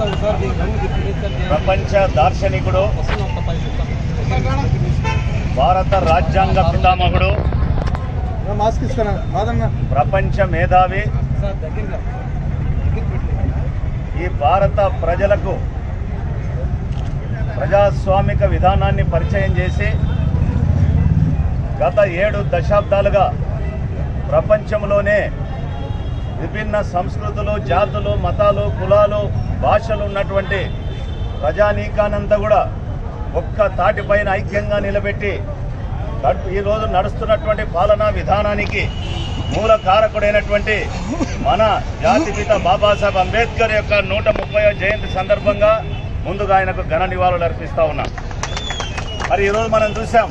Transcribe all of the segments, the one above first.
ప్రపంచ దార్శనికుడు భారత రాజ్యాంగ పితామహుడు మాస్క్ ఇస్తానా కాదన్నా ప్రపంచ మేధావి ఈ భారత ప్రజలకు ప్రజాస్వామిక విధానాన్ని పరిచయం చేసి గత ఏడు దశాబ్దాలుగా ప్రపంచంలోనే విభిన్న సంస్కృతులు జాతులు మతాలు కులాలు భాషలు ఉన్నటువంటి ప్రజానీకానంతా కూడా ఒక్క తాటిపైన ఐక్యంగా నిలబెట్టి గడ్- ఈ రోజు నడుస్తున్నటువంటి పాలనా విధానానికి మూల కారకుడైనటువంటి మన జాతిపిత బాబాసాహెబ్ అంబేద్కర్ యొక్క నూట ముప్పై జయంతి సందర్భంగా ముందుగా ఆయనకు ఘన నివాళులు అర్పిస్తా ఉన్నాం మరి ఈరోజు మనం చూసాం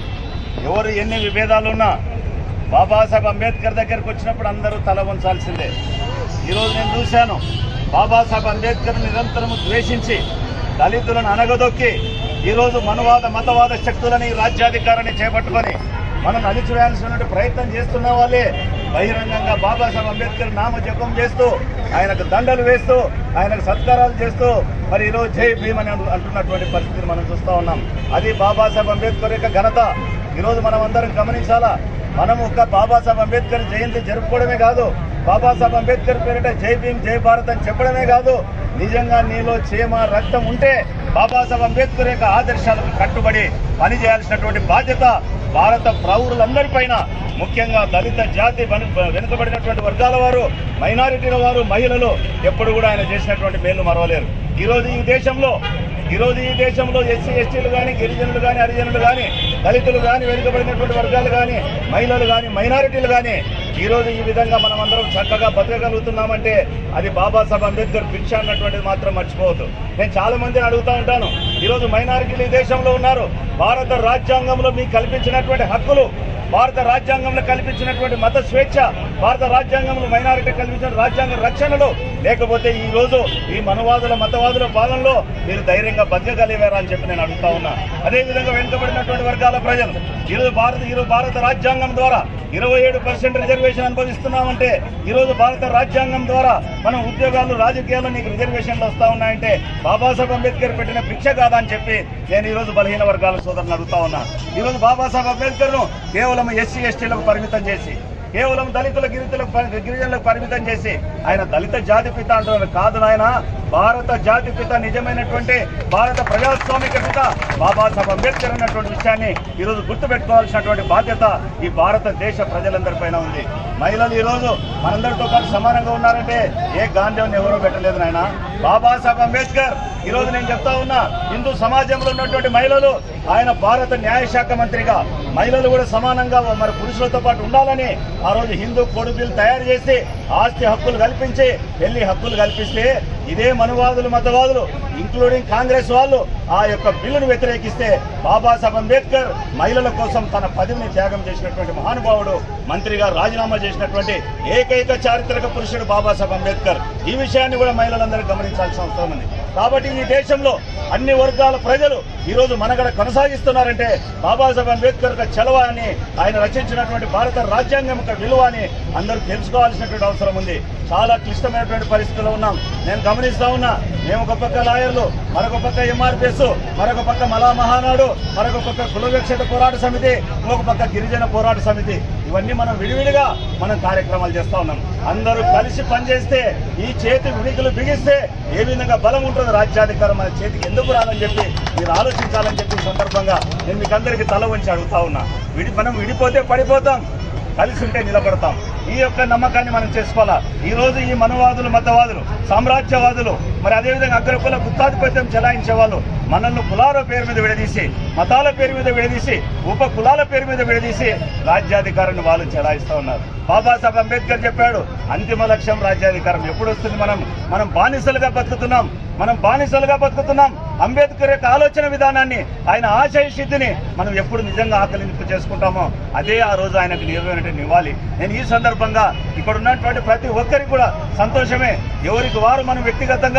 ఎవరు ఎన్ని విభేదాలున్నా బాబాసాహెబ్ అంబేద్కర్ దగ్గరకు వచ్చినప్పుడు అందరూ తల వంచాల్సిందే ఈరోజు నేను చూశాను బాబాసాహెబ్ అంబేద్కర్ నిరంతరం ద్వేషించి దళితులను అనగదొక్కి ఈరోజు మనవాద మతవాద శక్తులని ఈ రాజ్యాధికారాన్ని చేపట్టుకొని మనం అణిచివేయాల్సిన ప్రయత్నం చేస్తున్న వాళ్ళే బహిరంగంగా బాబాసాహెబ్ అంబేద్కర్ నామ జపం చేస్తూ ఆయనకు దండలు వేస్తూ ఆయనకు సత్కారాలు చేస్తూ మరి ఈరోజు జై భీమ్ అని అంటు- అంటున్నటువంటి పరిస్థితిని మనం చూస్తూ ఉన్నాం అది బాబాసాహెబ్ అంబేద్కర్ యొక్క ఘనత ఈరోజు మనం అందరం గమనించాలా మనం ఒక బాబాసాహెబ్ అంబేద్కర్ జయంతి జరుపుకోవడమే కాదు బాబాసాహెబ్ అంబేద్కర్ పేరిట జై భీమ్ జై భారత్ అని చెప్పడమే కాదు నిజంగా నీలో చేమ రక్తం ఉంటే బాబాసాహెబ్ అంబేద్కర్ యొక్క ఆదర్శాలకు కట్టుబడి పని చేయాల్సినటువంటి బాధ్యత భారత పౌరులందరిపైన ముఖ్యంగా దళిత జాతి వెను- వెనుకబడినటువంటి వర్గాల వారు మైనారిటీల వారు మహిళలు ఎప్పుడు కూడా ఆయన చేసినటువంటి మేలు మరవలేరు ఈరోజు ఈ దేశంలో ఈరోజు ఈ దేశంలో ఎస్సీ ఎస్టీలు కానీ గిరిజనులు కానీ హరిజనులు కానీ దళితులు కానీ వెనుకబడినటువంటి వర్గాలు కానీ మహిళలు కానీ మైనారిటీలు కానీ ఈరోజు ఈ విధంగా మనం అందరం చక్కగా బతకగలుగుతున్నామంటే అది బాబాసాహెబ్ అంబేద్కర్ భిక్ష అన్నటువంటిది మాత్రం మర్చిపోవద్దు నేను చాలా మందిని అడుగుతా ఉంటాను ఈరోజు మైనారిటీలు ఈ దేశంలో ఉన్నారు భారత రాజ్యాంగంలో మీకు కల్పించినటువంటి హక్కులు భారత రాజ్యాంగంలో కల్పించినటువంటి మత స్వేచ్ఛ భారత రాజ్యాంగంలో మైనారిటీ కల్పించిన రాజ్యాంగ రక్షణలు లేకపోతే ఈ రోజు ఈ మనవాదుల మతవాదుల పాలనలో మీరు ధైర్యంగా బతకగలిగారా అని చెప్పి నేను అడుగుతా ఉన్నా అదేవిధంగా వెనుకబడినటువంటి వర్గాల ప్రజలు ఈరోజు భారత ఈరోజు భారత రాజ్యాంగం ద్వారా ఇరవై ఏడు పర్సెంట్ రిజర్వేషన్ అనుభవిస్తున్నామంటే ఈరోజు భారత రాజ్యాంగం ద్వారా మనం ఉద్యోగాలు రాజకీయాల్లో నీకు రిజర్వేషన్లు వస్తా ఉన్నాయంటే బాబాసాహెబ్ అంబేద్కర్ పెట్టిన భిక్ష కాదా అని చెప్పి నేను ఈరోజు బలహీన వర్గాల సోదరుని అడుగుతా ఉన్నా ఈరోజు బాబాసాహెబ్ అంబేద్కర్ ను కేవలం ఎస్సీ ఎస్టీలకు పరిమితం చేసి కేవలం దళితుల గిరిజనులకు పరి- గిరిజనులకు పరిమితం చేసి ఆయన దళిత జాతి పిత అంటున్నారు కాదు నాయన భారత జాతి పిత నిజమైనటువంటి భారత ప్రజాస్వామిక పిత బాబాసాహెబ్ అంబేద్కర్ అన్నటువంటి విషయాన్ని ఈరోజు గుర్తుపెట్టుకోవాల్సినటువంటి బాధ్యత ఈ భారతదేశ ప్రజలందరిపైన ఉంది మహిళలు ఈరోజు మనందరితో పాటు సమానంగా ఉన్నారంటే ఏ గాంధీని ఎవరూ పెట్టలేదు నాయన బాబాసాహెబ్ అంబేద్కర్ ఈ రోజు నేను చెప్తా ఉన్నా హిందూ సమాజంలో ఉన్నటువంటి మహిళలు ఆయన భారత న్యాయశాఖ మంత్రిగా మహిళలు కూడా సమానంగా మరి పురుషులతో పాటు ఉండాలని ఆ రోజు హిందూ కోడ్ బిల్ తయారు చేసి ఆస్తి హక్కులు కల్పించి పెళ్లి హక్కులు కల్పిస్తే ఇదే మనువాదులు మతవాదులు ఇంక్లూడింగ్ కాంగ్రెస్ వాళ్ళు ఆ యొక్క బిల్లును వ్యతిరేకిస్తే బాబాసాహెబ్ అంబేద్కర్ మహిళల కోసం తన పదవిని త్యాగం చేసినటువంటి మహానుభావుడు మంత్రిగా రాజీనామా చేసినటువంటి ఏకైక చారిత్రక పురుషుడు బాబాసాహెబ్ అంబేద్కర్ ఈ విషయాన్ని కూడా మహిళలందరూ గమనించాల్సిన అవసరం ఉంది కాబట్టి ఈ దేశంలో అన్ని వర్గాల ప్రజలు ఈ రోజు మనగడ కొనసాగిస్తున్నారంటే బాబాసాహెబ్ అంబేద్కర్ యొక్క చలవ అని ఆయన రచించినటువంటి భారత రాజ్యాంగం యొక్క విలువ అని అందరూ తెలుసుకోవాల్సినటువంటి అవసరం ఉంది చాలా క్లిష్టమైనటువంటి పరిస్థితుల్లో ఉన్నాం నేను గమనిస్తా ఉన్నా మేము ఒక పక్క లాయర్లు మరొక పక్క ఎంఆర్పిఎస్ మరొక పక్క మలా మహానాడు మరొక పక్క కులవిక్షత పోరాట సమితి ఇంకొక పక్క గిరిజన పోరాట సమితి ఇవన్నీ మనం విడివిడిగా మనం కార్యక్రమాలు చేస్తా ఉన్నాం అందరూ కలిసి పనిచేస్తే ఈ చేతి విడికలు బిగిస్తే ఏ విధంగా బలం ఉంటుందో రాజ్యాధికారం మన చేతికి ఎందుకు రాదని చెప్పి మీరు ఆలోచించాలని చెప్పి ఈ సందర్భంగా నేను మీకు అందరికీ తల వంచి అడుగుతా ఉన్నా విడి మనం విడిపోతే పడిపోతాం కలిసి ఉంటే నిలబడతాం ఈ యొక్క నమ్మకాన్ని మనం చేసుకోవాలా ఈ రోజు ఈ మనవాదులు మతవాదులు సామ్రాజ్యవాదులు మరి అదేవిధంగా అగ్రకుల గుత్తాధిపత్యం చెలాయించే వాళ్ళు మనల్ని కులాల పేరు మీద విడదీసి మతాల పేరు మీద విడదీసి ఉప కులాల పేరు మీద విడదీసి రాజ్యాధికారాన్ని వాళ్ళు చెలాయిస్తా ఉన్నారు బాబాసాహెబ్ అంబేద్కర్ చెప్పాడు అంతిమ లక్ష్యం రాజ్యాధికారం ఎప్పుడు వస్తుంది మనం మనం బానిసలుగా బతుకుతున్నాం మనం బానిసలుగా బతుకుతున్నాం అంబేద్కర్ యొక్క ఆలోచన విధానాన్ని ఆయన ఆశయ సిద్ధిని మనం ఎప్పుడు నిజంగా ఆకలింపు చేసుకుంటామో అదే ఆ రోజు ఆయనకు నిర్వహణ ఇవ్వాలి నేను ఈ సందర్భంగా ఇక్కడ ఉన్నటువంటి ప్రతి ఒక్కరికి కూడా సంతోషమే ఎవరికి వారు మనం వ్యక్తిగతంగా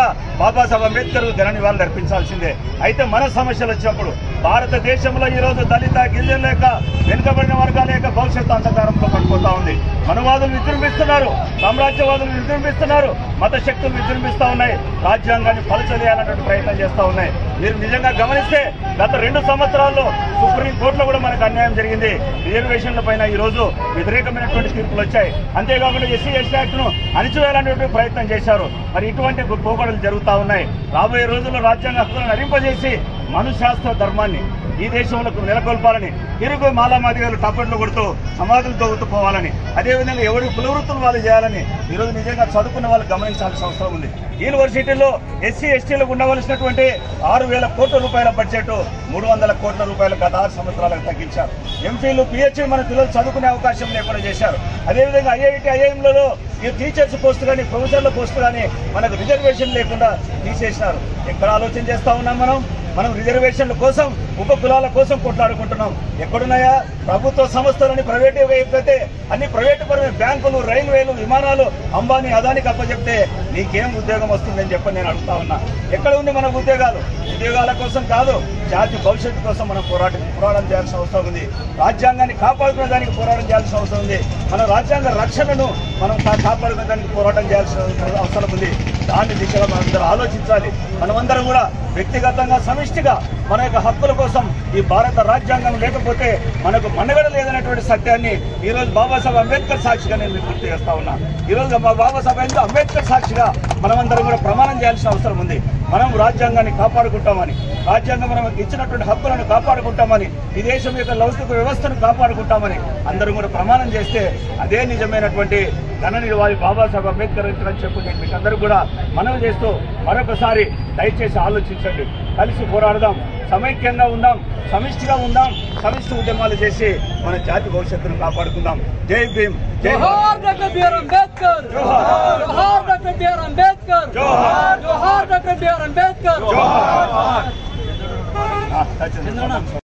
బాబాసాహెబ్ అంబేద్కర్ ఘన నివాళులు అర్పించాల్సిందే అయితే మన సమస్యలు వచ్చినప్పుడు భారతదేశంలో ఈ రోజు దళిత గిరిజన లేక వెనుకబడిన వర్గాల యొక్క భవిష్యత్తు అంధకారంలో పడిపోతా ఉంది మనవాదులు విజృంభిస్తున్నారు సామ్రాజ్యవాదులు విజృంభిస్తున్నారు మత శక్తులు విజృంభిస్తా ఉన్నాయి రాజ్యాంగాన్ని పలచలేయాలన్నటువంటి ప్రయత్నం చేస్తా ఉన్నాయి మీరు నిజంగా గమనిస్తే గత రెండు సంవత్సరాల్లో సుప్రీం కోర్టులో కూడా మనకు అన్యాయం జరిగింది రిజర్వేషన్ల పైన ఈ రోజు వ్యతిరేకమైనటువంటి తీర్పులు వచ్చాయి అంతేకాకుండా ఎస్సీ ఎస్టీ యాక్ట్ ను అణిచివేయాలనేటువంటి ప్రయత్నం చేశారు మరి ఇటువంటి పోకడలు జరుగుతా ఉన్నాయి రాబోయే రోజుల్లో రాజ్యాంగ హక్కులను నరింపజేసి మనుశాస్త్ర ధర్మాన్ని ఈ దేశంలో నెలకొల్పాలని తిరుగు మాలామాదిగాలు టప్పట్లు కొడుతూ సమాధులు తవ్వుతూ పోవాలని అదేవిధంగా ఎవరి కులవృత్తులు వాళ్ళు చేయాలని ఈరోజు నిజంగా చదువుకున్న వాళ్ళు గమనించాల్సిన అవసరం ఉంది యూనివర్సిటీలో ఎస్సీ ఎస్టీలకు ఉండవలసినటువంటి ఆరు వేల కోట్ల రూపాయల బడ్జెట్ మూడు వందల కోట్ల రూపాయలు గత ఆరు సంవత్సరాలకు తగ్గించారు ఎంపీలు పిహెచ్డి మన పిల్లలు చదువుకునే అవకాశం లేకుండా చేశారు అదేవిధంగా ఐఐటి ఐఐఎంలలో ఈ టీచర్స్ పోస్ట్ కానీ ప్రొఫెసర్ల పోస్ట్ కానీ మనకు రిజర్వేషన్ లేకుండా తీసేసినారు ఎక్కడ ఆలోచన చేస్తా ఉన్నాం మనం మనం రిజర్వేషన్ల కోసం ఉప కులాల కోసం కొట్లాడుకుంటున్నాం ఎక్కడున్నాయా ప్రభుత్వ సంస్థలని ప్రైవేటు అయిపోతే అన్ని ప్రైవేటు పరమైన బ్యాంకులు రైల్వేలు విమానాలు అంబానీ అదానికి అప్పచెప్తే నీకేం ఉద్యోగం వస్తుందని చెప్పని నేను అడుగుతా ఉన్నా ఎక్కడ ఉంది మన ఉద్యోగాలు ఉద్యోగాల కోసం కాదు జాతి భవిష్యత్తు కోసం మనం పోరాటం పోరాటం చేయాల్సిన అవసరం ఉంది రాజ్యాంగాన్ని కాపాడుకునే దానికి పోరాటం చేయాల్సిన అవసరం ఉంది మన రాజ్యాంగ రక్షణను మనం కా- కాపాడుకునే దానికి పోరాటం చేయాల్సిన అవసరం ఉంది దాని దిశగా మనందరం ఆలోచించాలి మనమందరం కూడా వ్యక్తిగతంగా సమిష్టిగా మన యొక్క హక్కుల కోసం ఈ భారత రాజ్యాంగం లేకపోతే మనకు మనుగడ లేదనేటువంటి సత్యాన్ని ఈ రోజు బాబాసాహెబ్ అంబేద్కర్ సాక్షిగా నేను మీకు గుర్తు చేస్తా ఉన్నా ఈ రోజు మా బాబాసాహెబ్ అంబేద్కర్ సాక్షిగా మనమందరం కూడా ప్రమాణం చేయాల్సిన అవసరం ఉంది మనం రాజ్యాంగాన్ని కాపాడుకుంటామని రాజ్యాంగం మనకు ఇచ్చినటువంటి హక్కులను కాపాడుకుంటామని ఈ దేశం యొక్క లౌకిక వ్యవస్థను కాపాడుకుంటామని అందరం కూడా ప్రమాణం చేస్తే అదే నిజమైనటువంటి ఘన నివాళి బాబాసాహెబ్ అంబేద్కర్ అని చెప్పు నేను మీకు అందరూ కూడా మనవి చేస్తూ మరొకసారి దయచేసి ఆలోచించండి కలిసి పోరాడదాం సమైక్యంగా ఉందాం సమిష్టిగా ఉందాం సమిష్టి ఉద్యమాలు చేసి మన జాతి భవిష్యత్తును కాపాడుకుందాం జై భీమ్ జై భారత్. జోహార్ డాక్టర్ బిఆర్ అంబేద్కర్ జోహార్. జోహార్ డాక్టర్ బిఆర్ అంబేద్కర్ జోహార్. జోహార్ డాక్టర్ బిఆర్ అంబేద్కర్ జోహార్. ఆ, touch it.